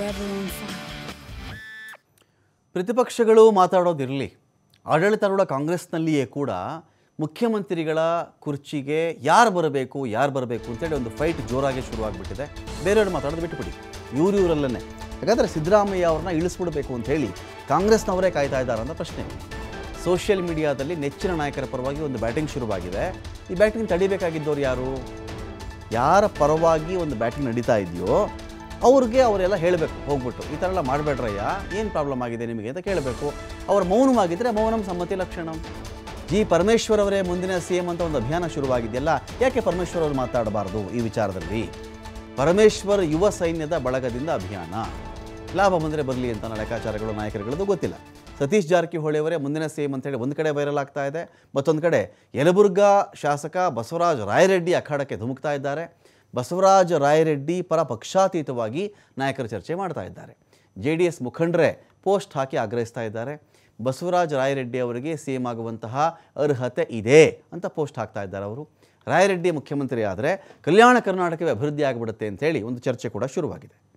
everyone fine. ಪ್ರತಿಪಕ್ಷಗಳು ಮಾತಾಡೋದಿರಲಿ ಆಡಳಿತಾರೂಢ ಕಾಂಗ್ರೆಸ್ನಲ್ಲಿಯೇ ಕೂಡ ಮುಖ್ಯಮಂತ್ರಿಗಳ ಕುರ್ಚಿಗೆ ಯಾರು ಬರಬೇಕು ಯಾರು ಬರಬೇಕು ಅಂತೇಳಿ ಒಂದು ಫೈಟ್ ಜೋರಾಗಿ ಶುರುವಾಗ್ಬಿಟ್ಟಿದೆ ಬೇರೆಯವರು ಮಾತಾಡೋದು ಬಿಟ್ಟುಬಿಡಿ ಇವ್ರು ಇವರಲ್ಲೇ ಹಾಗಾದರೆ ಸಿದ್ದರಾಮಯ್ಯ ಅವ್ರನ್ನ ಇಳಿಸ್ಬಿಡಬೇಕು ಅಂತ ಹೇಳಿ ಕಾಂಗ್ರೆಸ್ನವರೇ ಕಾಯ್ತಾ ಇದ್ದಾರೆ ಅಂತ ಪ್ರಶ್ನೆ ಸೋಷಿಯಲ್ ಮೀಡಿಯಾದಲ್ಲಿ ನೆಚ್ಚಿನ ನಾಯಕರ ಪರವಾಗಿ ಒಂದು ಬ್ಯಾಟಿಂಗ್ ಶುರುವಾಗಿದೆ ಈ ಬ್ಯಾಟಿಂಗ್ ತಡಿಬೇಕಾಗಿದ್ದವ್ರು ಯಾರು ಯಾರ ಪರವಾಗಿ ಒಂದು ಬ್ಯಾಟಿಂಗ್ ನಡೀತಾ ಇದೆಯೋ ಅವ್ರಿಗೆ ಅವರೆಲ್ಲ ಹೇಳಬೇಕು ಹೋಗ್ಬಿಟ್ಟು ಈ ಥರ ಎಲ್ಲ ಮಾಡಬೇಡ್ರಯ್ಯ ಏನು ಪ್ರಾಬ್ಲಮ್ ಆಗಿದೆ ನಿಮಗೆ ಅಂತ ಕೇಳಬೇಕು ಅವ್ರು ಮೌನವಾಗಿದ್ದರೆ ಮೌನಂ ಸಮ್ಮತಿ ಲಕ್ಷಣಂ ಜಿ ಪರಮೇಶ್ವರ್ ಅವರೇ ಮುಂದಿನ ಸಿ ಎಂ ಅಂತ ಒಂದು ಅಭಿಯಾನ ಶುರುವಾಗಿದೆಯಲ್ಲ ಯಾಕೆ ಪರಮೇಶ್ವರ್ ಅವರು ಮಾತಾಡಬಾರ್ದು ಈ ವಿಚಾರದಲ್ಲಿ ಪರಮೇಶ್ವರ್ ಯುವ ಸೈನ್ಯದ ಬಳಗದಿಂದ ಅಭಿಯಾನ ಲಾಭ ಬಂದರೆ ಬರಲಿ ಅಂತ ನನ್ನ ಲೆಕ್ಕಾಚಾರಗಳು ನಾಯಕರುಗಳದ್ದು ಗೊತ್ತಿಲ್ಲ ಸತೀಶ್ ಜಾರಕಿಹೊಳಿ ಅವರೇ ಮುಂದಿನ ಸಿ ಎಂ ಅಂತೇಳಿ ಒಂದು ಕಡೆ ವೈರಲ್ ಆಗ್ತಾ ಇದೆ ಮತ್ತೊಂದು ಕಡೆ ಯಲಬುರ್ಗಾ ಶಾಸಕ ಬಸವರಾಜ ರಾಯರೆಡ್ಡಿ ಅಖಾಡಕ್ಕೆ ಧುಮುಕ್ತಾ ಇದ್ದಾರೆ ಬಸವರಾಜ ರಾಯರೆಡ್ಡಿ ಪರ ಪಕ್ಷಾತೀತವಾಗಿ ನಾಯಕರು ಚರ್ಚೆ ಮಾಡ್ತಾ ಇದ್ದಾರೆ ಜೆ ಡಿ ಎಸ್ ಮುಖಂಡರೇ ಪೋಸ್ಟ್ ಹಾಕಿ ಆಗ್ರಹಿಸ್ತಾ ಇದ್ದಾರೆ ಬಸವರಾಜ ರಾಯರೆಡ್ಡಿ ಅವರಿಗೆ ಸಿ ಎಂ ಆಗುವಂತಹ ಅರ್ಹತೆ ಇದೆ ಅಂತ ಪೋಸ್ಟ್ ಹಾಕ್ತಾ ಇದ್ದಾರೆ ಅವರು ರಾಯರೆಡ್ಡಿ ಮುಖ್ಯಮಂತ್ರಿ ಆದರೆ ಕಲ್ಯಾಣ ಕರ್ನಾಟಕವೇ ಅಭಿವೃದ್ಧಿ ಆಗಿಬಿಡುತ್ತೆ ಅಂತೇಳಿ ಒಂದು ಚರ್ಚೆ ಕೂಡ ಶುರುವಾಗಿದೆ